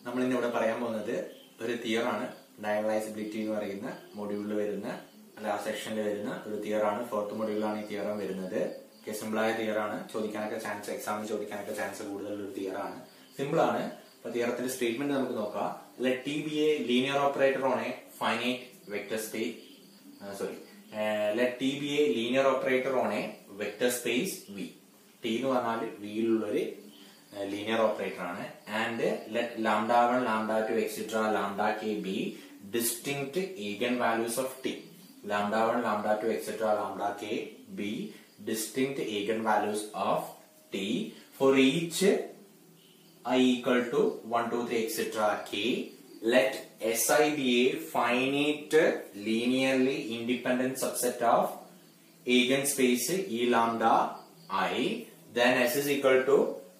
നമ്മൾ ഇന്ന് ഇവിടെ പറയാൻ പോകുന്നത് ഒരു തിയറാണ് ഡയഗണലൈസിബിലിറ്റി എന്ന് പറയുന്ന മൊഡ്യൂളിൽ വരുന്ന അല്ല ആ സെക്ഷനിൽ വരുന്ന ഒരു തിയറാണ് ഫോർത്ത് മൊഡ്യൂളിലാണ് ഈ തിയറം വരുന്നത് സിമ്പിളായ തിയറാണ് ചോദിക്കാനൊക്കെ ചാൻസ് എക്സാമിന് ചോദിക്കാനൊക്കെ ചാൻസ് കൂടുതലുള്ള ഒരു തിയറാണ് സിമ്പിൾ ആണ് അപ്പൊ തിയറത്തിന്റെ സ്റ്റേറ്റ്മെന്റ് നമുക്ക് നോക്കാം let T be a linear operator on a finite vector space sorry let T be a linear operator on a vector space V T എന്ന് പറഞ്ഞാൽ വിയിലുള്ളൊരു ലീനിയർ ഓപ്പറേറ്റർ ആണ് and let lambda one lambda two etcetera lambda K be distinct eigen values of T lambda one lambda two etcetera lambda K be distinct eigen values of T for each i equal to 1, 2, 3, etc. k. Let Si be a finite linearly independent subset of eigenspace E lambda i. Then S is equal to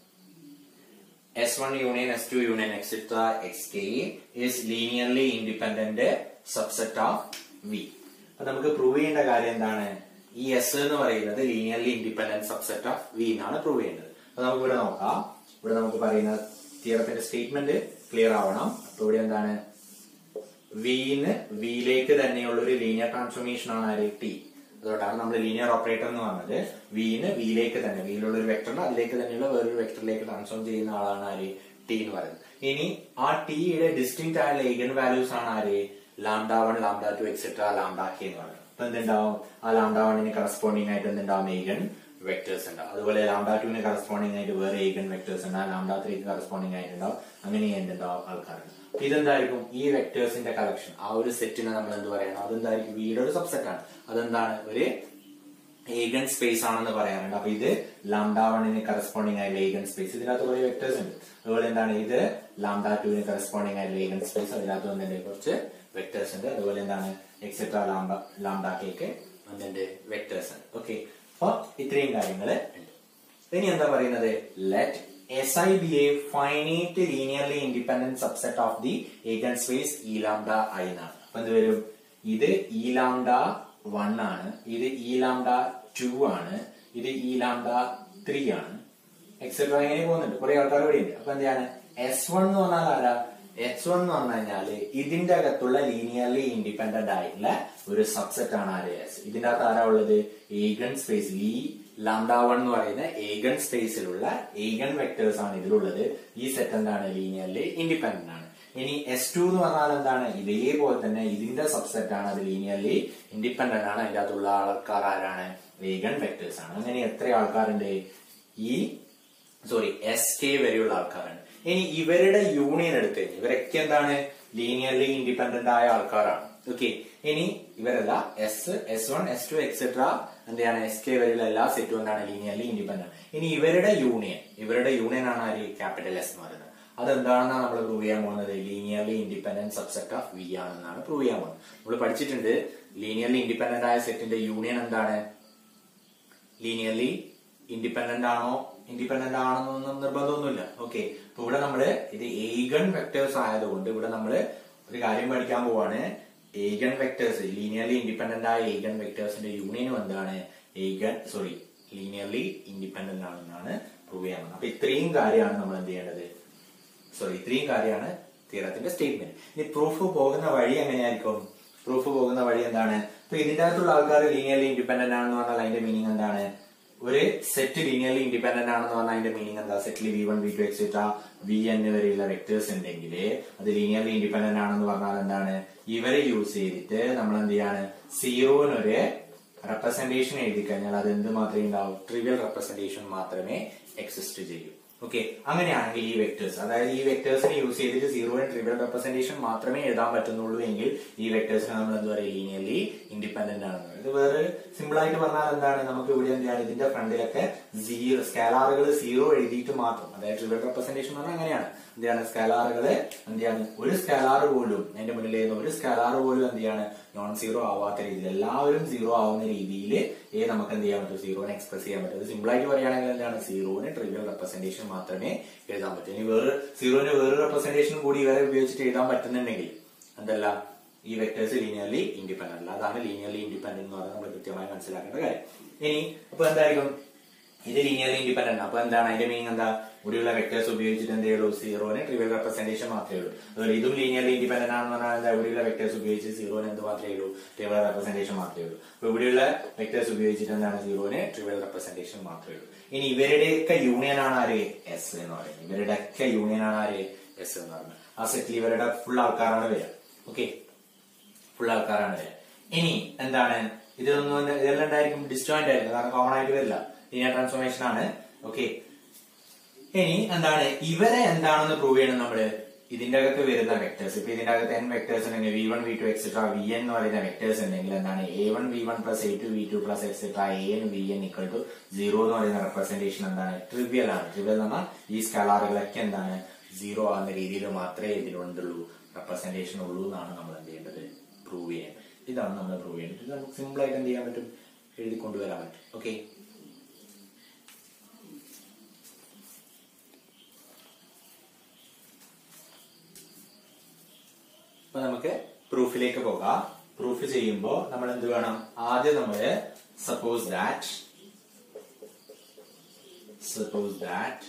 S1 union, S2 union, etc. xk is linearly independent subset of V. അപ്പൊ നമുക്ക് prove ചെയ്യേണ്ട കാര്യം എന്താണ് ഈ S എന്ന് പറയുന്നത് linearly independent subset of V എന്നാണ് prove ചെയ്യേണ്ടത് അപ്പൊ നമുക്ക് ഇവിടെ നോക്കാം ഇവിടെ നമുക്ക് പറയുന്ന തിയറത്തിന്റെ സ്റ്റേറ്റ്മെന്റ് ക്ലിയർ ആവണം അപ്പൊ ഇവിടെ എന്താണ് വിന്ന് വിയിലേക്ക് തന്നെയുള്ള ഒരു ലീനിയർ ട്രാൻസ്ഫോർമേഷൻ ആണ് ആര് ടി അതുകൊണ്ടാണ് നമ്മൾ ലീനിയർ ഓപ്പറേറ്റർ എന്ന് പറഞ്ഞത് വിന്ന് വിയിലേക്ക് തന്നെ വിയിലുള്ള ഒരു വെക്ടറിന് അതിലേക്ക് തന്നെയുള്ള വേറൊരു വെക്ടറിലേക്ക് ട്രാൻസ്ഫോം ചെയ്യുന്ന ആളാണ് ആര് ടി എന്ന് പറയുന്നത് ഇനി ആ ടിയുടെ ഡിസ്റ്റിങ് ആയ ഈഗൻ വാല്യൂസ് ആണ് ആര് lambda one lambda two etcetera lambda K എന്ന് പറയുന്നത് അപ്പൊ എന്തുണ്ടാവും ആ ലാംഡ വണ്ണിന് കറസ്പോണ്ടിങ് ആയിട്ട് എന്തുണ്ടാവും ഈഗൻ വെക്ടേഴ്സ് ഉണ്ടാവും അതുപോലെ ലാംഡ ടുവിന് കറസ്പോണ്ടിങ് ആയിട്ട് വേറെ ഈഗൻ വെക്ടേഴ്സ് ഉണ്ടാവും ലാംഡ ത്രീക്ക് കറസ്പോണ്ടിങ് ആയിട്ടുണ്ടാവും അങ്ങനെ എന്തുണ്ടാവും ആൾക്കാരുണ്ട് ഇതെന്തായിരിക്കും ഈ വെക്ടേഴ്സിന്റെ കളക്ഷൻ ആ ഒരു സെറ്റിനെ നമ്മൾ എന്ത് പറയണം അതെന്തായിരിക്കും വീട് ഒരു സബ്സെറ്റ് ആണ് അതെന്താണ് ഒരു ഏഗൻ സ്പേസ് ആണെന്ന് പറയാറുണ്ട് അപ്പൊ ഇത് ലാംഡ വണ്ണിന് കറസ്പോണ്ടിങ് ആയിട്ടുള്ള ഏഗൻ സ്പേസ് ഇതിനകത്ത് കുറെ വെക്ടേഴ്സ് ഉണ്ട് അതുപോലെ എന്താണ് ഇത് ലാംഡ ടുവിന് കറസ്പോണ്ടിങ് ആയിട്ടുള്ള ഏഗൻ സ്പേസ് അതിനകത്ത് വന്നിട്ട് കുറച്ച് വെക്ടേഴ്സ് ഉണ്ട് അതുപോലെ എന്താണ് എക്സെട്ര ലാംഡ ലാംഡ കേക്ക് വന്നിട്ട് വെക്ടേഴ്സ് ഉണ്ട് ഓക്കെ അപ്പൊ ഇത്രയും കാര്യങ്ങൾ ഉണ്ട് ഇനി എന്താ പറയുന്നത് let S I be a finite linearly independent subset of the eigen space E lambda I എന്നാണ് അപ്പൊ എന്ത് വരും ഇത് ഇ ലാംഡ വൺ ആണ് ഇത് ഇ ലാംഡ ടു ആണ് ഇത് ഇ ലാംഡ ത്രീ ആണ് എക്സെട്ര ഇങ്ങനെ പോകുന്നുണ്ട് കുറെ ആൾക്കാർ ഇവിടെ ഉണ്ട് അപ്പൊ എന്താണ് എസ് വൺ എന്ന് പറഞ്ഞാൽ ആരാ എച്ച് വൺ എന്ന് പറഞ്ഞു കഴിഞ്ഞാല് ഇതിന്റെ അകത്തുള്ള ലീനിയർലി ഇൻഡിപെൻഡന്റ് ആയിട്ടുള്ള ഒരു സബ്സെറ്റ് ആണ് ആര് എസ് ഇതിന്റെ അകത്ത് ആരാ ഉള്ളത് eigen space E lambda one എന്ന് പറയുന്ന ഏഗൺ സ്പേസിലുള്ള ഏഗൺ വെക്ടേഴ്സ് ആണ് ഇതിലുള്ളത് ഈ സെറ്റ് എന്താണ് ലീനിയർലി ഇൻഡിപെൻഡന്റ് ആണ് ഇനി എസ് ടു എന്ന് പറഞ്ഞാൽ എന്താണ് ഇതേപോലെ തന്നെ ഇതിന്റെ സബ്സെറ്റ് ആണ് അത് ലീനിയർലി ഇൻഡിപെൻഡന്റ് ആണ് അതിന്റെ അകത്തുള്ള ആൾക്കാർ ആരാണ് ഏഗൺ വെക്ടേഴ്സ് ആണ് അങ്ങനെ എത്ര ആൾക്കാരുണ്ട് ഈ സോറി എസ് കെ വരെയുള്ള ആൾക്കാരാണ് ഇനി ഇവരുടെ യൂണിയൻ എടുത്ത് കഴിഞ്ഞാൽ ഇവരൊക്കെ എന്താണ് ലീനിയർലി ഇൻഡിപെൻഡന്റ് ആയ ആൾക്കാരാണ് ഓക്കെ ഇനി ഇവരല്ല S S one S two etcetera എന്താണ് എസ് കെ വരെയുള്ള എല്ലാ സെറ്റും എന്താണ് ലീനിയർലി ഇൻഡിപെൻഡന്റ് ഇനി ഇവരുടെ യൂണിയൻ ഇവരുടെ യൂണിയൻ ആണ് ആര് ക്യാപിറ്റൽ എസ് എന്ന് പറയുന്നത് അതെന്താണെന്നാണ് നമ്മൾ പ്രൂവ് ചെയ്യാൻ പോകുന്നത് linearly independent subset of V ആണെന്നാണ് പ്രൂവ് ചെയ്യാൻ പോകുന്നത് നമ്മൾ പഠിച്ചിട്ടുണ്ട് ലീനിയർലി ഇൻഡിപെൻഡന്റ് ആയ സെറ്റിന്റെ യൂണിയൻ എന്താണ് ലീനിയർലി ഇൻഡിപെൻഡന്റ് ആണോ ഇൻഡിപെൻഡന്റ് ആണെന്നൊന്നും നിർബന്ധമൊന്നുമില്ല ഓക്കെ അപ്പൊ ഇവിടെ നമ്മള് ഇത് ഏഗൺ വെക്ടേഴ്സ് ആയതുകൊണ്ട് ഇവിടെ നമ്മള് ഒരു കാര്യം പഠിക്കാൻ പോവാണ് ഏഗൺ വെക്ടേഴ്സ് ലീനിയർലി ഇൻഡിപെൻഡന്റ് ആയ ഏഗൺ വെക്ടേഴ്സിന്റെ യൂണിയനും എന്താണ് ഏഗൺ സോറി ലീനിയർലി ഇൻഡിപെൻഡന്റ് ആണെന്നാണ് പ്രൂവ് ചെയ്യാൻ പോകുന്നത് അപ്പൊ ഇത്രയും കാര്യമാണ് നമ്മൾ എന്ത് ചെയ്യേണ്ടത് സോറി ഇത്രയും കാര്യമാണ് തീരത്തിന്റെ സ്റ്റേറ്റ്മെന്റ് ഇനി പ്രൂഫ് പോകുന്ന വഴി എങ്ങനെയായിരിക്കും പ്രൂഫ് പോകുന്ന വഴി എന്താണ് ഇപ്പൊ ഇതിന്റെ അകത്തുള്ള ആൾക്കാർ ലീനിയർലി ഇൻഡിപെൻഡന്റ് ആണെന്ന് പറഞ്ഞാൽ അതിന്റെ മീനിങ് എന്താണ് ഒരു സെറ്റ് ലീനിയർലി ഇൻഡിപെൻഡന്റ് ആണെന്ന് പറഞ്ഞാൽ അതിന്റെ മീനിങ് എന്താ സെറ്റിൽ V one V two etcetera V N വരെയുള്ള വെക്ടേഴ്സ് ഉണ്ടെങ്കിൽ അത് ലീനിയർലി ഇൻഡിപെൻഡന്റ് ആണെന്ന് പറഞ്ഞാൽ എന്താണ് ഇവരെ യൂസ് ചെയ്തിട്ട് നമ്മൾ എന്ത് ചെയ്യാണ് സീറോനൊരു റെപ്രസെന്റേഷൻ എഴുതി കഴിഞ്ഞാൽ അത് എന്ത് മാത്രമേ ഉണ്ടാവും ട്രിവിയൽ റെപ്രസെന്റേഷൻ മാത്രമേ എക്സിസ്റ്റ് ചെയ്യൂ ഓക്കെ അങ്ങനെയാണെങ്കിൽ ഈ വെക്ടേഴ്സ് അതായത് ഈ വെക്ടേഴ്സിനെ യൂസ് ചെയ്തിട്ട് സീറോ ആൻഡ് ട്രിവിയൽ റെപ്രസെന്റേഷൻ മാത്രമേ എഴുതാൻ പറ്റുന്നുള്ളൂ എങ്കിൽ ഈ വെക്ടേഴ്സിനെ നമ്മൾ എന്താ പറയുക ലീനിയർലി ഇൻഡിപെൻഡന്റ് ആണെന്ന് ഇത് വേറെ സിമ്പിൾ ആയിട്ട് പറഞ്ഞാൽ എന്താണ് നമുക്ക് ഇവിടെ എന്താണ് ഇതിന്റെ ഫ്രണ്ടിലൊക്കെ സീറോ സ്കാലാറുകൾ സീറോ എഴുതിയിട്ട് മാത്രം അതായത് ട്രിവിയൽ റെപ്രസെന്റേഷൻ പറഞ്ഞാൽ അങ്ങനെയാണ് എന്താണ് സ്കാലാറുകൾ എന്താണ് ഒരു സ്കാലാർ പോലും അതിന്റെ മുന്നിൽ ചെയ്യുന്ന ഒരു സ്കാലാർ പോലും എന്താണ് നോൺ സീറോ ആവാത്ത രീതിയിൽ എല്ലാവരും സീറോ ആവുന്ന രീതിയിൽ ഏ നമുക്ക് എന്ത് ചെയ്യാൻ പറ്റും സീറോനെ എക്സ്പ്രസ് ചെയ്യാൻ പറ്റും സിമ്പിൾ ആയിട്ട് പറയുകയാണെങ്കിൽ എന്താണ് സീറോന് ട്രിവിയൽ റെപ്രസെന്റേഷൻ മാത്രമേ എഴുതാൻ പറ്റൂ ഇനി വേറെ സീറോന് വേറെ റെപ്രസെന്റേഷൻ കൂടി ഇവരെ ഉപയോഗിച്ചിട്ട് എഴുതാൻ പറ്റുന്നുണ്ടെങ്കിൽ എന്തല്ല ഈ വെക്ടേഴ്സ് ലീനിയർലി ഇൻഡിപെൻഡന്റ് അല്ല അതാണ് ലീനിയർലി ഇൻഡിപെൻഡന്റ് എന്ന് പറഞ്ഞാൽ നമ്മൾ കൃത്യമായി മനസ്സിലാക്കേണ്ട കാര്യം ഇനി അപ്പൊ എന്തായിരിക്കും ഇത് ലീനിയർലി ഇൻഡിപെൻഡന്റ് അപ്പൊ എന്താണ് അതിന്റെ മീനിങ് എന്താ ഇവിടെയുള്ള വെക്ടേഴ്സ് ഉപയോഗിച്ചിട്ട് എന്ത് ചെയ്യുള്ളൂ സീറോന് ട്രിവിയൽ റെപ്രസെന്റേഷൻ മാത്രമേ ഉള്ളൂ അതുപോലെ ഇതും ലീനിയർലി ഇൻഡിപെൻഡന്റ് ആണെന്ന് പറഞ്ഞാൽ എന്താ ഇവിടെയുള്ള വെക്ടേഴ്സ് ഉപയോഗിച്ച് സീറോന് എന്ത് മാത്രമേ ഉള്ളൂ ട്രിവിയൽ റെപ്രസെന്റേഷൻ മാത്രമേ ഉള്ളൂ അപ്പൊ ഇവിടെയുള്ള വെക്ടേഴ്സ് ഉപയോഗിച്ചിട്ട് എന്താണ് സീറോന് ട്രിവിയൽ റെപ്രസെന്റേഷൻ മാത്രമേ ഉള്ളൂ ഇനി ഇവരുടെയൊക്കെ യൂണിയൻ ആണ് ആര് എസ് എന്ന് പറയുന്നത് ഇവരുടെയൊക്കെ യൂണിയൻ ആണ് ആര് എസ് എന്ന് പറയുന്നത് ആ സെറ്റിൽ ഇവരുടെ ഫുൾ ആൾക്കാരാണ് വരിക ഓക്കെ ഫുൾ ആൾക്കാരാണ് വരിക ഇനി എന്താണ് ഇതൊന്നും ഇതെല്ലാം ഉണ്ടായിരിക്കും ഡിസ്റ്റോയിന്റ് ആയിരിക്കും കാരണം കോമൺ ആയിട്ട് വരില്ല ലീനിയർ ട്രാൻസ്ഫോർമേഷൻ ആണ് ഓക്കെ ഇനി എന്താണ് ഇവരെ എന്താണെന്ന് പ്രൂവ് ചെയ്യണം നമ്മള് ഇതിന്റെ അകത്ത് വരുന്ന വെക്ടേഴ്സ് ഇപ്പൊ ഇതിന്റെ അകത്ത് എൻ വെക്ടേഴ്സ് ഉണ്ടെങ്കിൽ V one V two etcetera V N എന്ന് പറയുന്ന വെക്ടേഴ്സ് ഉണ്ടെങ്കിൽ എന്താണ് A one V one plus A two V two plus etcetera A N V N equal to zero എന്ന് പറയുന്ന റെപ്രസെന്റേഷൻ എന്താണ് ട്രിവിയൽ ആണ് ട്രിവിയൽ എന്ന് പറഞ്ഞാൽ ഈ സ്കലാറുകളൊക്കെ എന്താണ് സീറോ ആകുന്ന രീതിയിൽ മാത്രമേ ഇതിലുണ്ടുള്ളൂ റെപ്രസെന്റേഷൻ ഉള്ളൂ എന്നാണ് നമ്മൾ എന്ത് ചെയ്യേണ്ടത് പ്രൂവ് ചെയ്യേണ്ടത് ഇതാണ് നമ്മൾ പ്രൂവ് ചെയ്യേണ്ടത് ഇത് നമുക്ക് സിമ്പിൾ ആയിട്ട് എന്ത് ചെയ്യാൻ പറ്റും എഴുതി കൊണ്ടുവരാൻ പറ്റും ഓക്കെ അപ്പൊ നമുക്ക് പ്രൂഫിലേക്ക് പോകാം പ്രൂഫ് ചെയ്യുമ്പോൾ നമ്മൾ എന്ത് വേണം ആദ്യം നമ്മൾ suppose that suppose that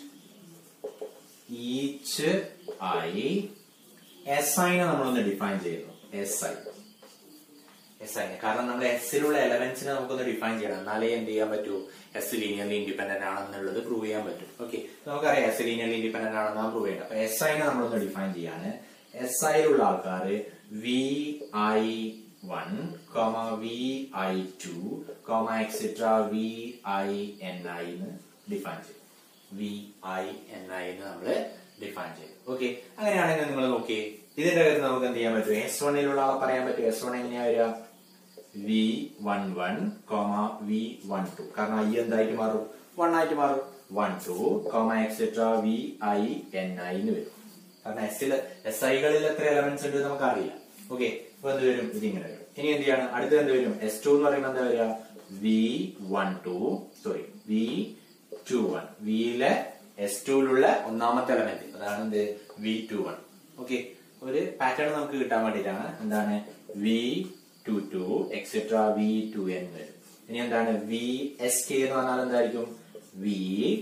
each I S ഐനെ നമ്മളൊന്ന് ഡിഫൈൻ ചെയ്യുന്നു എസ് ഐ എസ് ഐ കാരണം നമ്മൾ എസിലുള്ള എലമെന്റ്സിനെ നമുക്കൊന്ന് ഡിഫൈൻ ചെയ്യണം എന്നാലേ എന്ത് ചെയ്യാൻ പറ്റൂ എസ് ലീനിയർലി ഇൻഡിപെൻഡന്റ് ആണെന്നുള്ളത് പ്രൂവ് ചെയ്യാൻ പറ്റും ഓക്കെ നമുക്കറിയാം എസ് ലീനിയർലി ഇൻഡിപെൻഡന്റ് ആണെന്നാണ് പ്രൂവ് ചെയ്യണം അപ്പൊ എസ് ഐനെ നമ്മളൊന്ന് ഡിഫൈൻ ചെയ്യാണ് എസ് ഐയിലുള്ള ആൾക്കാർ V I one comma V I two comma etcetera V I N I എന്ന് ഡിഫൈൻ ചെയ്യും വി ഐ എൻ ഐ എന്ന് നമ്മൾ ഡിഫൈൻ ചെയ്തു ഓക്കെ അങ്ങനെയാണെങ്കിൽ നിങ്ങൾ നോക്കി ഇതിന്റെ അകത്ത് നമുക്ക് എന്ത് ചെയ്യാൻ പറ്റും എസ് വണ്ണിലുള്ള ആളെ പറയാൻ പറ്റും എസ് വൺ എങ്ങനെയാ വരിക V one one comma V one two കാരണം ഐ എന്തായിട്ട് മാറും വൺ ആയിട്ട് മാറും one two comma etcetera V I N I എന്ന് വരും കാരണം എസിൽ എസ് ഐകളിൽ എത്ര എലമെന്റ്സ് ഉണ്ട് നമുക്ക് അറിയില്ല ഓക്കെ അപ്പൊ എന്ത് വരും ഇതിങ്ങനെ വരും ഇനി എന്ത് ചെയ്യണം അടുത്തത് എന്ത് വരും എസ് ടു എന്ന് പറയുമ്പോൾ എന്താ വരിക V one two sorry V two one വിയിലെ എസ് ടുവിലുള്ള ഒന്നാമത്തെ എലമെന്റ് അതാണ് എന്ത് വി ടു വൺ ഓക്കെ ഒരു പാറ്റേൺ നമുക്ക് കിട്ടാൻ വേണ്ടിയിട്ടാണ് എന്താണ് V two two etcetera V two N വരും ഇനി എന്താണ് വി എസ് കെ എന്ന് പറഞ്ഞാൽ എന്തായിരിക്കും വി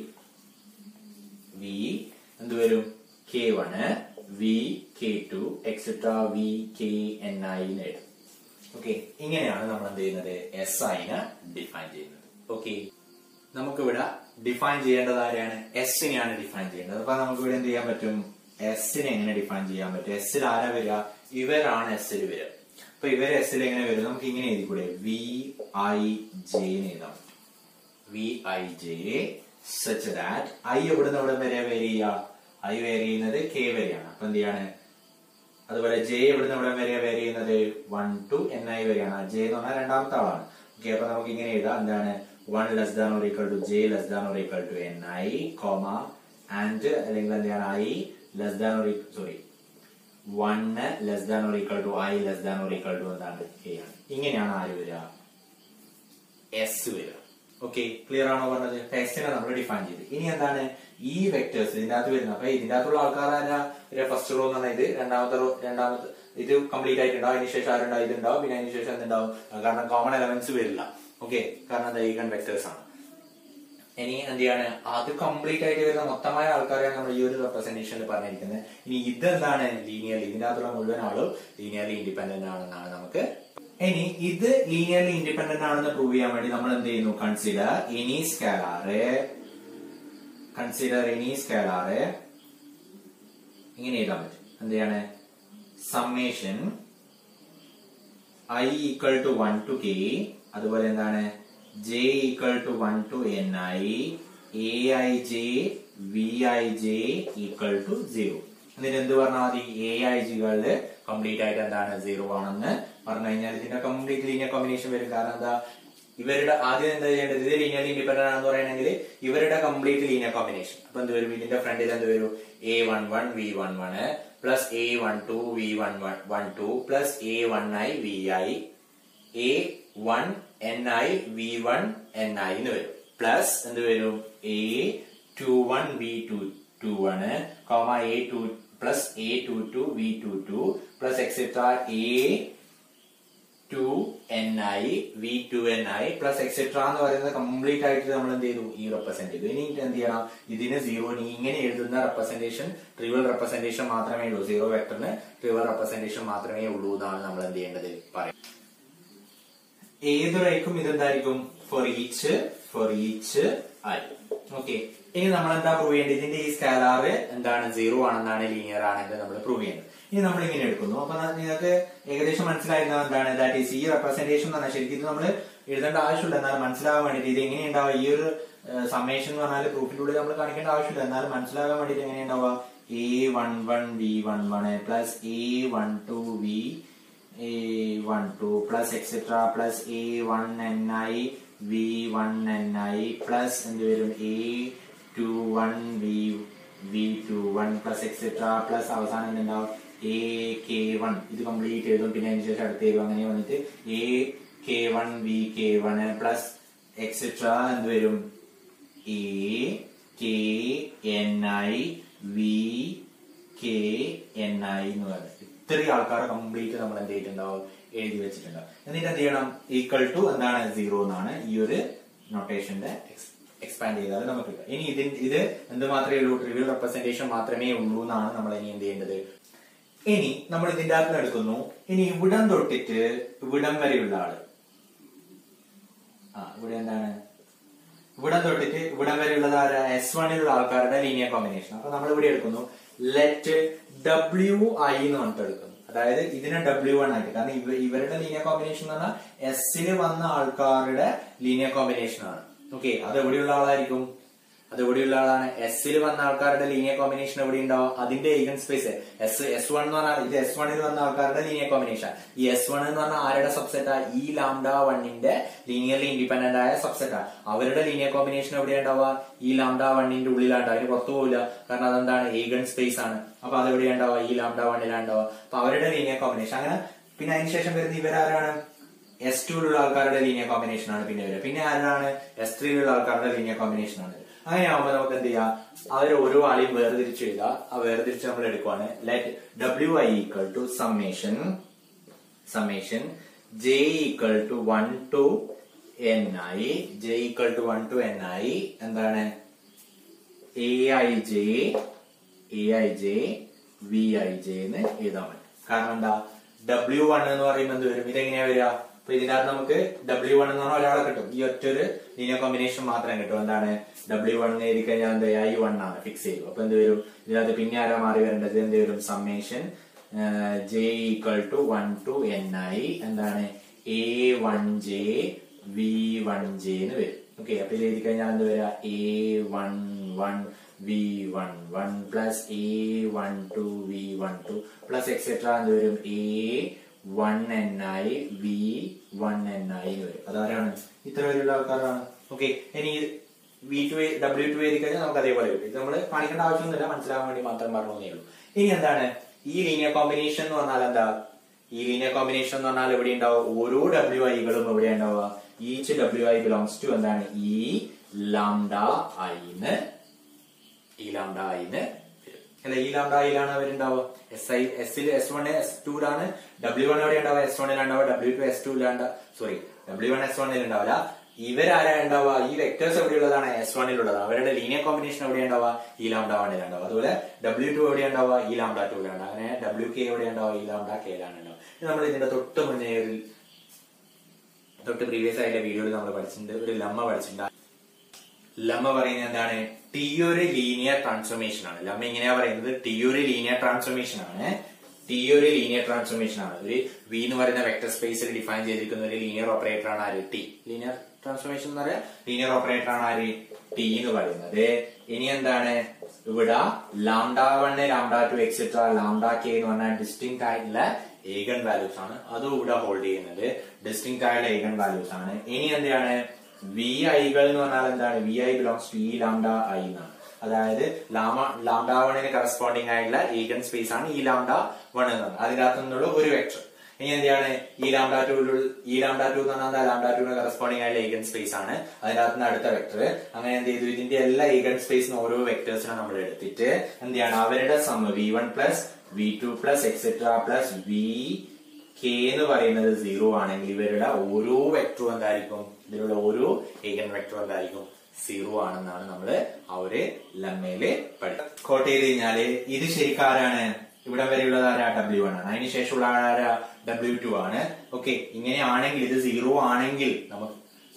വി എന്ത് വരും K one V K two etcetera V K N I എന്ന് എഴുതും ഓക്കെ ഇങ്ങനെയാണ് നമ്മൾ എന്ത് ചെയ്യുന്നത് എസ് ഐനെ ഡിഫൈൻ ചെയ്യുന്നത് ഓക്കെ നമുക്കിവിടെ ഡിഫൈൻ ചെയ്യേണ്ടത് ആരെയാണ് എസിനെയാണ് ഡിഫൈൻ ചെയ്യേണ്ടത് അപ്പൊ നമുക്ക് ഇവിടെ എന്ത് ചെയ്യാൻ പറ്റും എസിനെ എങ്ങനെ ഡിഫൈൻ ചെയ്യാൻ പറ്റും എസിൽ ആരാ വരിക ഇവരാണ് എസിൽ വരിക അപ്പൊ ഇവര് എസിൽ എങ്ങനെ വരും നമുക്ക് ഇങ്ങനെ എഴുതിക്കൂടെ വി ഐ ജെ എന്ന് എഴുതാം V I J such that I എവിടുന്ന് എവിടെ വരെ വേരി ചെയ്യുക ഐ വേരി ചെയ്യുന്നത് കെ വരെയാണ് അപ്പൊ എന്ത് ചെയ്യാണ് അതുപോലെ ജെ എവിടുന്ന് എവിടെ വരെ വേരി ചെയ്യുന്നത് വൺ ടു എൻ ഐ വരെയാണ് ജെ എന്ന് പറഞ്ഞാൽ രണ്ടാമത്തെ ആളാണ് ഓക്കെ അപ്പൊ നമുക്ക് ഇങ്ങനെ എഴുതാം എന്താണ് one less than or equal to J less than or equal to N I comma and അല്ലെങ്കിൽ എന്താണ് I less than or sorry one less than or equal to I less than or equal to എന്താണ് K ആണ് ഇങ്ങനെയാണ് ആര് വരിക S വരിക okay clear ആണോ പറഞ്ഞത് എസിനെ നമ്മൾ ഡിഫൈൻ ചെയ്ത് ഇനി എന്താണ് ഈ വെക്ടേഴ്സ് ഇതിന്റെ അകത്ത് വരുന്നത് അപ്പൊ ഇതിന്റെ അകത്തുള്ള ആൾക്കാരാ ഫസ്റ്റ് റോ എന്ന് പറഞ്ഞാൽ ഇത് രണ്ടാമത്തെ റോ രണ്ടാമത്തെ ഇത് കംപ്ലീറ്റ് ആയിട്ടുണ്ടാവും അതിന് ശേഷം ആരുണ്ടാവും ഇതുണ്ടാവും പിന്നെ അതിന് ശേഷം എന്തുണ്ടാവും കാരണം കോമൺ എലമെന്റ്സ് വരില്ല ഓക്കെ കാരണം എന്താ ഈഗൺ വെക്ടേഴ്സ് ആണ് ഇനി എന്ത് ചെയ്യാണ് അത് കംപ്ലീറ്റ് ആയിട്ട് വരുന്ന മൊത്തമായ ആൾക്കാരെയാണ് നമ്മൾ ഈ ഒരു റെപ്രസെന്റേഷനിൽ പറഞ്ഞിരിക്കുന്നത് ഇനി ഇതെന്താണ് ലീനിയർലി ഇതിന്റെ അകത്തുള്ള മുഴുവൻ ആളും ലീനിയർലി ഇൻഡിപെൻഡന്റ് ആണെന്നാണ് നമുക്ക് ഇനി ഇത് ലീനിയർലി ഇൻഡിപെൻഡന്റ് ആണെന്ന് പ്രൂവ് ചെയ്യാൻ വേണ്ടി നമ്മൾ എന്ത് ചെയ്യുന്നു consider any scalar consider any scalar ഇങ്ങനെ എഴുതാൻ പറ്റും എന്ത് ചെയ്യാണ് summation I equal to one to K അതുപോലെ എന്താണ് J equal to one to N I A I J V I J equal to zero എന്നിട്ട് എന്ത് പറഞ്ഞാൽ മതി എ ഐ ജികളില് കംപ്ലീറ്റ് ആയിട്ട് എന്താണ് സീറോ ആണെന്ന് പറഞ്ഞു കഴിഞ്ഞാൽ ഇതിന്റെ കംപ്ലീറ്റ് ലീനിയർ കോമ്പിനേഷൻ വരും കാരണം എന്താ ഇവരുടെ ആദ്യം എന്താ ചെയ്യേണ്ടത് ഇത് ലീനിയർ ഇൻഡിപെൻഡന്റ് ആണെന്ന് പറയണമെങ്കിൽ ഇവരുടെ കംപ്ലീറ്റ് ലീനിയർ കോമ്പിനേഷൻ അപ്പൊ എന്ത് വരും ഇതിന്റെ ഫ്രണ്ടിൽ എന്ത് വരും A one one V one one plus A one two V one one one two plus A one I V I A one N I V one N I എന്ന് വരും plus എന്ത് വരും A two one V two two one comma A two plus A two two V two two plus etcetera A two N I V two N I plus etcetera എന്ന് പറയുന്നത് complete ആയിട്ട് നമ്മൾ എന്ത് ചെയ്തു ഈ represent ചെയ്തു ഇനി എന്ത് ചെയ്യണം ഇതിന് സീറോ ഇനി ഇങ്ങനെ എഴുതുന്ന റെപ്രസെന്റേഷൻ ട്രിവൽ റെപ്രസെന്റേഷൻ മാത്രമേ ഉള്ളൂ സീറോ വെക്ടറിന് ട്രിവൽ റെപ്രസെന്റേഷൻ മാത്രമേ ഉള്ളൂ എന്നാണ് നമ്മൾ എന്ത് ചെയ്യേണ്ടത് പറയും ഏതൊരൈക്കും ഇതെന്തായിരിക്കും for each for each I okay ഇനി നമ്മൾ എന്താ പ്രൂവ് ചെയ്യേണ്ടത് ഇതിന്റെ ഈ സ്കാലാർ എന്താണ് സീറോ ആണെന്നാണ് ലീനിയർ ആണെങ്കിൽ നമ്മൾ പ്രൂവ് ചെയ്യുന്നത് ഇനി നമ്മൾ ഇങ്ങനെ എടുക്കുന്നു അപ്പൊ ന- നിങ്ങൾക്ക് ഏകദേശം മനസ്സിലായിരുന്ന എന്താണ് ദാറ്റ് ഈസ് ഈ റെപ്രസെന്റേഷൻ എന്ന് പറഞ്ഞാൽ ശരിക്കും ഇത് നമ്മൾ എഴുതേണ്ട ആവശ്യമില്ല എന്നാൽ മനസ്സിലാകാൻ വേണ്ടിയിട്ട് ഇത് എങ്ങനെ ഉണ്ടാവുക ഈ ഒരു സമ്മേഷൻ എന്ന് പറഞ്ഞാൽ പ്രൂഫിലൂടെ നമ്മൾ കാണിക്കേണ്ട ആവശ്യമില്ല എന്നാൽ മനസ്സിലാകാൻ വേണ്ടിയിട്ട് എങ്ങനെ ഉണ്ടാവുക A one one V one one plus A one two V A one two plus etcetera plus A one N I V one N I plus എന്ത് വരും A two one V V two one plus etcetera plus അവസാനം എന്തുണ്ടാവും A K one ഇത് complete എഴുതും പിന്നെ അതിന് ശേഷം അടുത്ത് എഴുതും അങ്ങനെ വന്നിട്ട് A K one V K one plus etcetera എന്ത് വരും A K N I V K N I എന്ന് പറയുന്നത് ഇത്രയും ആൾക്കാർ കംപ്ലീറ്റ് നമ്മൾ എന്ത് ചെയ്തിട്ടുണ്ടാവും എഴുതി വെച്ചിട്ടുണ്ടാവും എന്നിട്ട് എന്ത് ചെയ്യണം ഈക്വൽ ടു എന്താണ് സീറോ എന്നാണ് ഈ ഒരു നൊട്ടേഷന്റെ എക്സ്പാൻഡ് ചെയ്താൽ നമുക്ക് കിട്ടുക ഇനി ഇതിന് ഇത് എന്ത് മാത്രമേ ഉള്ളൂ ട്രിവിയൽ റെപ്രസെന്റേഷൻ മാത്രമേ ഉള്ളൂ എന്നാണ് നമ്മൾ ഇനി എന്ത് ചെയ്യേണ്ടത് ഇനി നമ്മൾ ഇതിന്റെ അകത്ത് എടുക്കുന്നു ഇനി ഇവിടം തൊട്ടിട്ട് ഇവിടം വരെയുള്ള ആള് ആ ഇവിടെ എന്താണ് ഇവിടം തൊട്ടിട്ട് ഇവിടം വരെയുള്ളത് ആരാ എസ് വണ്ണിലുള്ള ആൾക്കാരുടെ ലീനിയർ കോമ്പിനേഷൻ അപ്പൊ നമ്മൾ ഇവിടെ എടുക്കുന്നു ലെറ്റ് ഡബ്ല്യു ഐ എന്ന് പറഞ്ഞിട്ട് എടുക്കുന്നു അതായത് ഇതിനെ ഡബ്ല്യു വൺ ആയിട്ട് കാരണം ഇവ- ഇവരുടെ ലീനിയർ കോമ്പിനേഷൻ എന്ന് പറഞ്ഞാൽ എസ്സിന് വന്ന ആൾക്കാരുടെ ലീനിയർ കോമ്പിനേഷൻ ആണ് ഓക്കെ അത് എവിടെയുള്ള ആളായിരിക്കും അത് എവിടെയുള്ള ആളാണ് എസ്സിൽ വന്ന ആൾക്കാരുടെ ലീനിയർ കോമ്പിനേഷൻ എവിടെ ഉണ്ടാവും അതിന്റെ eigen space S S one എന്ന് പറഞ്ഞാൽ ഇത് എസ് വണ്ണിൽ വന്ന ആൾക്കാരുടെ ലീനിയർ കോമ്പിനേഷൻ ഈ എസ് വൺ എന്ന് പറഞ്ഞാൽ ആരുടെ സബ്സെറ്റാ ഈ ലാംഡ വണ്ണിന്റെ ലീനിയർലി ഇൻഡിപെൻഡന്റ് ആയ സബ്സെറ്റാ അവരുടെ ലീനിയർ കോമ്പിനേഷൻ എവിടെ ഉണ്ടാവുക ഈ ലാംഡ വണ്ണിന്റെ ഉള്ളിലാണ് അതിന് പുറത്തു പോകില്ല കാരണം അതെന്താണ് ഈഗൺ സ്പേസ് ആണ് അപ്പൊ അത് എവിടെ ഉണ്ടാവുക ഈ ലാംഡ വണ്ണിലാണ് ഉണ്ടാവുക അപ്പൊ അവരുടെ ലീനിയർ കോമ്പിനേഷൻ അങ്ങനെ പിന്നെ അതിനുശേഷം വരുന്ന ഇവരാരാണ് എസ് ടുവിലുള്ള ആൾക്കാരുടെ ലീനിയർ കോമ്പിനേഷൻ ആണ് പിന്നെ വരിക പിന്നെ ആരാണ് എസ് ത്രീയിലുള്ള ആൾക്കാരുടെ ലീനിയർ കോമ്പിനേഷൻ ആണ് അങ്ങനെ ആവുമ്പോൾ നമുക്ക് എന്ത് ചെയ്യാം അവർ ഓരോ ആളെയും വേർതിരിച്ച് എഴുതുക ആ വേർതിരിച്ച് നമ്മൾ എടുക്കുവാണ് let W I equal to summation summation J equal to one to N I J equal to one to N I എന്താണ് A I J A I J V I J എന്ന് എഴുതാൻ പറ്റും കാരണം എന്താ ഡബ്ല്യു വൺ എന്ന് പറയുമ്പോൾ എന്ത് വരും ഇതെങ്ങനെയാ വരിക അപ്പൊ ഇതിനകത്ത് നമുക്ക് ഡബ്ല്യു വൺ എന്ന് പറഞ്ഞാൽ ഒരാളെ കിട്ടും ഈ ഒറ്റൊരു ലീനിയർ കോമ്പിനേഷൻ മാത്രം കിട്ടും എന്താണ് ഡബ്ല്യു വൺ എഴുതി കഴിഞ്ഞാൽ എന്ത് ഐ വൺ ആണ് ഫിക്സ് ചെയ്തു അപ്പൊ എന്ത് വരും ഇതിനകത്ത് പിന്നെ ആരാ മാറി വരേണ്ടത് എന്ത് വരും summation J equal to one to N I എന്താണ് A one J V one J എന്ന് വരും ഓക്കെ അപ്പൊ ഇത് എഴുതി കഴിഞ്ഞാൽ എന്ത് വരിക A one one V one one plus A one two V one two plus etcetera എന്ത് വരും A one N I V one N I എന്ന് വരും അതാരാണ് ഇത്ര വരെയുള്ള ആൾക്കാരാണ് ഓക്കെ ഇനി വി ടു ഡബ്ല്യു ടു എഴുതി കഴിഞ്ഞാൽ നമുക്ക് അതേപോലെ വരും ഇത് നമ്മൾ കാണിക്കേണ്ട ആവശ്യമൊന്നുമില്ല മനസ്സിലാകാൻ വേണ്ടി മാത്രം പറഞ്ഞേ ഉള്ളൂ ഇനി എന്താണ് ഈ ലീനിയർ കോമ്പിനേഷൻ എന്ന് പറഞ്ഞാൽ എന്താ ഈ ലീനിയർ കോമ്പിനേഷൻ എന്ന് പറഞ്ഞാൽ എവിടെ ഉണ്ടാവും ഓരോ ഡബ്ല്യു ഐകളും എവിടെ ഉണ്ടാവുക each W I belongs to എന്താണ് ഈ ലാംഡ ഐന്ന് ഈ ലാംഡ ഐന്ന് അല്ല ഈ ലാംഡ ഐയിലാണ് അവരുണ്ടാവുക എസ് ഐ എസിൽ എസ് വൺ എസ് ടുലാണ് ഡബ്ല്യു വൺ എവിടെ ഉണ്ടാവുക എസ് വണ്ണിൽ ഉണ്ടാവുക ഡബ്ല്യു ടു എസ് ടുയിലാണ്ട സോറി ഡബ്ല്യു വൺ എസ് വണ്ണിൽ ഉണ്ടാവില്ല ഇവരാരാ ഉണ്ടാവുക ഈ വെക്ടേഴ്സ് എവിടെയുള്ളതാണ് എസ് വണ്ണിലുള്ളത് അവരുടെ ലീനിയർ കോമ്പിനേഷൻ എവിടെ ഉണ്ടാവുക ഈ ലാംഡ വണ്ണിൽ ഉണ്ടാവുക അതുപോലെ ഡബ്ല്യു ടു എവിടെ ഉണ്ടാവുക ഈ ലാംഡ ടൂലാണ് അങ്ങനെ ഡബ്ല്യു കെ എവിടെ ഉണ്ടാവുക ഈ ലാംഡ കെയിലാണ് ഉണ്ടാവുക ഇത് നമ്മൾ ഇതിന്റെ തൊട്ട് മുന്നേ ഒരു തൊട്ട് പ്രീവിയസ് ആയിട്ട് വീഡിയോയിൽ നമ്മൾ പഠിച്ചിട്ടുണ്ട് ഒരു ലമ്മ പഠിച്ചിട്ടുണ്ട് ലമ്മ പറയുന്നത് എന്താണ് ടി ഒരു ലീനിയർ ട്രാൻസ്ഫോർമേഷൻ ആണ് ലമ്മ ഇങ്ങനെയാ പറയുന്നത് ടി ഒരു ലീനിയർ ട്രാൻസ്ഫോർമേഷൻ ആണ് ടി ഒരു ലീനിയർ ട്രാൻസ്ഫോർമേഷൻ ആണ് ഒരു വി എന്ന് പറയുന്ന വെക്ടർ സ്പേസിൽ ഡിഫൈൻ ചെയ്തിരിക്കുന്ന ഒരു ലീനിയർ ഓപ്പറേറ്റർ ആണ് ആര് ടി ലീനിയർ ട്രാൻസ്ഫോർമേഷൻ എന്ന് പറയാ ലീനിയർ ഓപ്പറേറ്റർ ആണ് ആര് ടി എന്ന് പറയുന്നത് ഇനി എന്താണ് ഇവിടെ lambda one lambda two etcetera lambda K എന്ന് പറഞ്ഞാൽ ഡിസ്റ്റിങ് ആയിട്ടുള്ള ഏഗൺ വാല്യൂസ് ആണ് അതും ഇവിടെ ഹോൾഡ് ചെയ്യുന്നത് ഡിസ്റ്റിങ് ആയിട്ടുള്ള ഏഗൺ വാല്യൂസ് ആണ് ഇനി എന്താണ് വി ഐകൾ എന്ന് പറഞ്ഞാൽ എന്താണ് വി ഐ ബിലോങ്സ് ടു ഈ ലാംഡ ഐ എന്നാണ് അതായത് ലാമ ലാംഡ വണ്ണിന് കറസ്പോണ്ടിങ് ആയിട്ടുള്ള ഈഗൺ സ്പേസ് ആണ് ഈ ലാംഡ വൺ എന്ന് പറയുന്നത് അതിനകത്ത് നിന്നുള്ള ഒരു വെക്ടർ ഇനി എന്താണ് ഈ ലാംഡ ടു ഈ ലാംഡ ടു എന്ന് പറഞ്ഞാൽ ലാംഡ ടുവിന് കറസ്പോണ്ടിങ് ആയിട്ടുള്ള ഈഗൺ സ്പേസ് ആണ് അതിനകത്ത് നിന്ന് അടുത്ത വെക്ടർ അങ്ങനെ എന്ത് ചെയ്തു ഇതിന്റെ എല്ലാ ഈഗൺ സ്പേസിന് ഓരോ വെക്ടേഴ്സിനെ നമ്മൾ എടുത്തിട്ട് എന്ത് ചെയ്യണം അവരുടെ sum V one plus V two plus etcetera plus V K എന്ന് പറയുന്നത് സീറോ ആണെങ്കിൽ ഇവരുടെ ഓരോ വെക്ടറും എന്തായിരിക്കും ഇതിലുള്ള ഓരോ ഏകൻ വെക്ടറും എന്തായിരിക്കും സീറോ ആണെന്നാണ് നമ്മള് ആ ഒരു ലെമ്മയില് പഠിച്ചത് കോട്ട് ചെയ്ത് കഴിഞ്ഞാല് ഇത് ശരിക്കും ആരാണ് ഇവിടം വരെയുള്ളത് ആരാ ഡബ്ല്യു വൺ ആണ് അതിന് ശേഷമുള്ള ആരാ ഡബ്ല്യു ടു ആണ് ഓക്കെ ഇങ്ങനെയാണെങ്കിൽ ഇത് സീറോ ആണെങ്കിൽ നമുക്ക്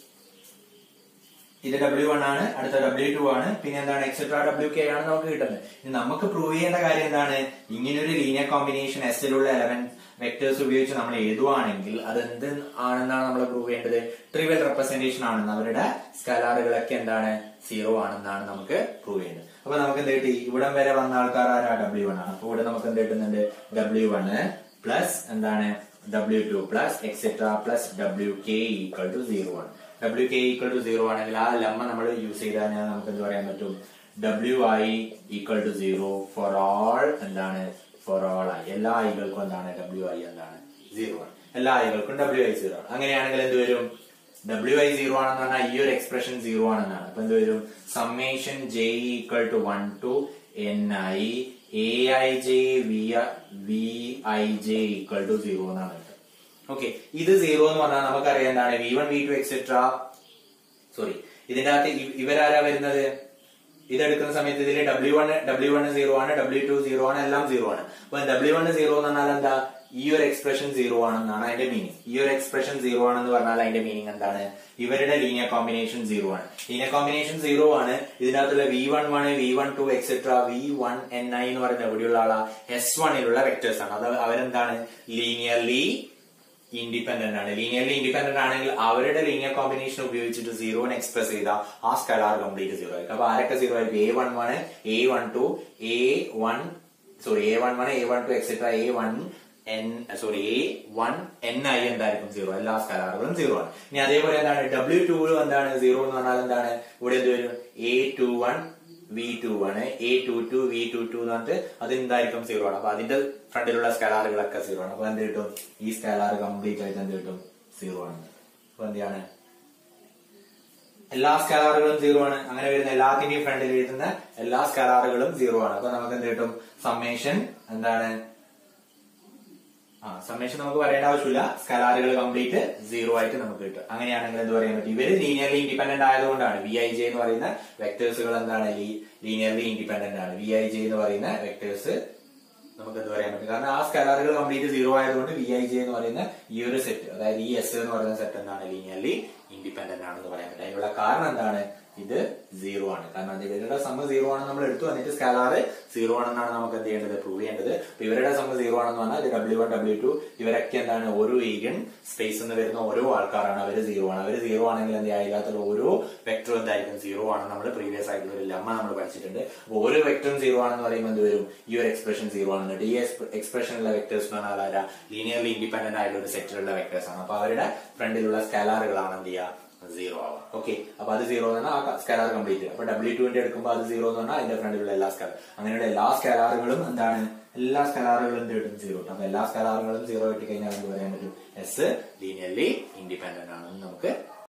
ഇത് ഡബ്ല്യു വൺ ആണ് അടുത്ത ഡബ്ല്യു ടു ആണ് പിന്നെ എന്താണ് എക്സെട്രാ ഡബ്ല്യു കെ ആണ് നമുക്ക് കിട്ടുന്നത് ഇനി നമുക്ക് പ്രൂവ് ചെയ്യേണ്ട കാര്യം എന്താണ് ഇങ്ങനെ ഒരു ലീനിയർ കോമ്പിനേഷൻ എസിലുള്ള എലമെന്റ് വെക്ടേഴ്സ് ഉപയോഗിച്ച് നമ്മൾ എഴുതുവാണെങ്കിൽ അത് എന്ത് ആണെന്നാണ് നമ്മൾ പ്രൂവ് ചെയ്യേണ്ടത് ട്രിവൽ റെപ്രസെന്റേഷൻ ആണെന്ന് അവരുടെ സ്കലാറുകളൊക്കെ എന്താണ് സീറോ ആണെന്നാണ് നമുക്ക് പ്രൂവ് ചെയ്യേണ്ടത് അപ്പൊ നമുക്ക് എന്ത് കിട്ടി ഇവിടം വരെ വന്ന ആൾക്കാർ ആരാ ഡബ്ല്യു വൺ ആണ് അപ്പൊ ഇവിടെ നമുക്ക് എന്ത് കിട്ടുന്നുണ്ട് ഡബ്ല്യു വണ് പ്ലസ് എന്താണ് W two plus etcetera plus W K equal to zero ആണ് W K equal to zero ആണെങ്കിൽ ആ ലമ്മ നമ്മൾ യൂസ് ചെയ്താൽ നമുക്ക് എന്ത് പറയാൻ പറ്റും W I equal to zero for all എന്താണ് ഫോർ ഓൾ ഐ എല്ലാ ഐകൾക്കും എന്താണ് ഡബ്ല്യു ഐ എന്താണ് സീറോ ആണ് എല്ലാ ഐകൾക്കും ഡബ്ല്യു ഐ സീറോ ആണ് അങ്ങനെയാണെങ്കിൽ എന്ത് വരും ഡബ്ല്യു ഐ സീറോ ആണെന്ന് പറഞ്ഞാൽ ഈ ഒരു എക്സ്പ്രഷൻ സീറോ ആണെന്നാണ് അപ്പൊ എന്ത് വരും summation J equal to one to N I A I J V V I J equal to zero എന്നാണ് കിട്ടുക ഓക്കെ ഇത് സീറോ എന്ന് പറഞ്ഞാൽ നമുക്കറിയാം എന്താണ് V one V two etcetera sorry ഇതിന്റെ അകത്ത് ഇ- ഇവരാരാ വരുന്നത് ഇതെടുക്കുന്ന സമയത്ത് ഇതിൽ W one W one zero ആണ് ഡബ്ല്യു ടു സീറോ ആണ് എല്ലാം സീറോ ആണ് അപ്പൊ ഡബ്ല്യു വൺ സീറോ എന്ന് പറഞ്ഞാൽ എന്താ ഈ ഒരു എക്സ്പ്രഷൻ സീറോ ആണെന്നാണ് അതിന്റെ മീനിങ് ഈ ഒരു എക്സ്പ്രഷൻ സീറോ ആണെന്ന് പറഞ്ഞാൽ അതിന്റെ മീനിങ് എന്താണ് ഇവരുടെ ലീനിയർ കോമ്പിനേഷൻ സീറോ ആണ് ലീനിയർ കോമ്പിനേഷൻ സീറോ ആണ് ഇതിനകത്തുള്ള V one one V one two etcetera V one N I എന്ന് പറയുന്ന എവിടെയുള്ള ആളാ എസ് വണ്ണിലുള്ള വെക്ടേഴ്സ് ആണ് അത് അവരെന്താണ് ലീനിയർലി ഇൻഡിപെൻഡന്റ് ആണ് ലീനിയർലി ഇൻഡിപെൻഡന്റ് ആണെങ്കിൽ അവരുടെ ലീനിയർ കോമ്പിനേഷൻ ഉപയോഗിച്ചിട്ട് സീറോനെ എക്സ്പ്രസ് ചെയ്ത ആ സ്കലാർ കംപ്ലീറ്റ് സീറോ ആയിരിക്കും അപ്പൊ ആരൊക്കെ സീറോ ആയിരിക്കും A one one A one two A one sorry A one one A one two etcetera A one N sorry A one N I എന്തായിരിക്കും zero എല്ലാ സ്കലാറുകളും സീറോ ആണ് ഇനി അതേപോലെ എന്താണ് ഡബ്ല്യു ടു എന്താണ് സീറോ എന്ന് പറഞ്ഞാൽ എന്താണ് ഇവിടെ എന്ത് വരും A two one V two ആണ് A two two V two two എന്ന് പറഞ്ഞിട്ട് അത് എന്തായിരിക്കും സീറോ ആണ് അപ്പൊ അതിന്റെ ഫ്രണ്ടിലുള്ള സ്കലാറുകളൊക്കെ സീറോ ആണ് അപ്പൊ എന്ത് കിട്ടും ഈ സ്കലാർ കംപ്ലീറ്റ് ആയിട്ട് എന്ത് കിട്ടും സീറോ ആണ് അപ്പൊ എന്താണ് എല്ലാ സ്കലാറുകളും സീറോ ആണ് അങ്ങനെ വരുന്ന എല്ലാത്തിന്റെയും ഫ്രണ്ടിൽ എഴുതുന്ന എല്ലാ സ്കലാറുകളും സീറോ ആണ് അപ്പൊ നമുക്ക് എന്ത് കിട്ടും സമ്മേഷൻ എന്താണ് ആ സമ്മേഷൻ നമുക്ക് പറയേണ്ട ആവശ്യമില്ല സ്കലാറുകൾ കംപ്ലീറ്റ് സീറോ ആയിട്ട് നമുക്ക് കിട്ടും അങ്ങനെയാണെങ്കിൽ എന്ത് പറയാൻ പറ്റും ഇവര് ലീനിയർലി ഇൻഡിപെൻഡന്റ് ആയതുകൊണ്ടാണ് വി ഐ ജെ എന്ന് പറയുന്ന വെക്ടേഴ്സുകൾ എന്താണ് ലീനിയർലി ഇൻഡിപെൻഡന്റ് ആണ് വി ഐ ജെ എന്ന് പറയുന്ന വെക്ടേഴ്സ് നമുക്ക് എന്ത് പറയാൻ പറ്റും കാരണം ആ സ്കലാറുകൾ കംപ്ലീറ്റ് സീറോ ആയതുകൊണ്ട് വി ഐ ജെ എന്ന് പറയുന്ന ഈ ഒരു സെറ്റ് അതായത് ഈ എസ് എന്ന് പറയുന്ന സെറ്റ് എന്താണ് ലീനിയർലി ഇൻഡിപെൻഡന്റ് ആണെന്ന് പറയാൻ പറ്റും അതിനുള്ള കാരണം എന്താണ് ഇത് സീറോ ആണ് കാരണം അത് ഇവരുടെ സമ്മ സീറോ ആണെന്ന് നമ്മൾ എടുത്തു എന്നിട്ട് സ്കാലാറ് സീറോ ആണെന്നാണ് നമുക്ക് എന്ത് ചെയ്യേണ്ടത് പ്രൂവ് ചെയ്യേണ്ടത് അപ്പൊ ഇവരുടെ സമ്മ സീറോ ആണെന്ന് പറഞ്ഞാൽ ഇത് ഡബ്ല്യു വൺ ഡബ്ല്യു ടു ഇവരൊക്കെ എന്താണ് ഓരോ ഈഗൺ സ്പേസ് എന്ന് വരുന്ന ഓരോ ആൾക്കാരാണ് അവർ സീറോ ആണ് അവർ സീറോ ആണെങ്കിൽ എന്ത് അതിനകത്തുള്ള ഓരോ വെക്ടറും എന്തായിരിക്കും സീറോ ആണ് നമ്മൾ പ്രീവിയസ് ആയിട്ടുള്ള ഒരു ലമ്മ നമ്മൾ പഠിച്ചിട്ടുണ്ട് അപ്പൊ ഓരോ വെക്ടറും സീറോ ആണെന്ന് പറയുമ്പോൾ എന്ത് വരും ഈ ഒരു എക്സ്പ്രഷൻ സീറോ ആണ് എന്നിട്ട് ഈ എക്സ്പ്രഷനിലുള്ള വെക്ടേഴ്സ് എന്ന് പറഞ്ഞാൽ ആരാ ലീനിയർലി ഇൻഡിപെൻഡന്റ് ആയിട്ടുള്ള ഒരു സെറ്റിലുള്ള വെക്ടേഴ്സ് ആണ് അപ്പൊ അവരുടെ ഫ്രണ്ടിലുള്ള സ്കാലാറുകളാണ് എന്ത് ചെയ്യുക സീറോ ആവാം ഓക്കെ അപ്പൊ അത് സീറോ എന്ന് പറഞ്ഞാൽ ആ സ്കാലാർ കംപ്ലീറ്റ് അപ്പൊ ഡബ്ല്യു ടുവിന്റെ എടുക്കുമ്പോൾ അത് സീറോ എന്ന് പറഞ്ഞാൽ അതിന്റെ ഫ്രണ്ടിലുള്ള എല്ലാ സ്കാലർ അങ്ങനെയുള്ള എല്ലാ സ്കാലാറുകളും എന്താണ് എല്ലാ സ്കലാറുകളും എന്ത് കിട്ടും സീറോ അപ്പൊ എല്ലാ സ്കലാറുകളും സീറോ കിട്ടി കഴിഞ്ഞാൽ എന്ത് പറയാൻ പറ്റും എസ് ലീനിയർലി ഇൻഡിപെൻഡന്റ് ആണെന്ന് നമുക്ക്